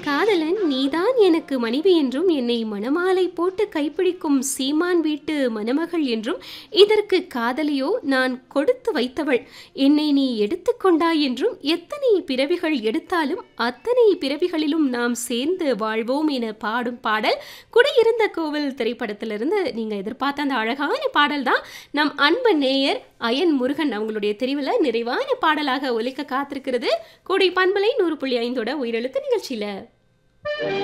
காதலன் நீதான் எனக்கு மனைவி என்றும் என்னை மணமாலை போட்டு கைப்பிடிக்கும் சீமான் வீட்டு மணமகள் என்றும் இதற்கு காதலியோ நான் கொடுத்து வைத்தவள் என்னை நீ எடுத்துக்கொண்டாய் என்றும் எத்தனை பிறவிகள் எடுத்தாலும் அத்தனை பிறவிகளிலும் நாம் சேர்ந்து வாழ்வோம் என பாடும் பாடல் குடியிருந்த கோவில் திரைப்படத்திலிருந்து நீங்க எதிர்பார்த்த அந்த அழகான பாடல் தான் நம் அன்பு நேயர் அயன் முருகன் அவங்களுடைய தெரிவில் நிறைவான பாடலாக ஒலிக்க காத்திருக்கிறது கோடை பண்பலை நூறு புள்ளி ஐந்தோட உயிரெழுத்து நிகழ்ச்சியில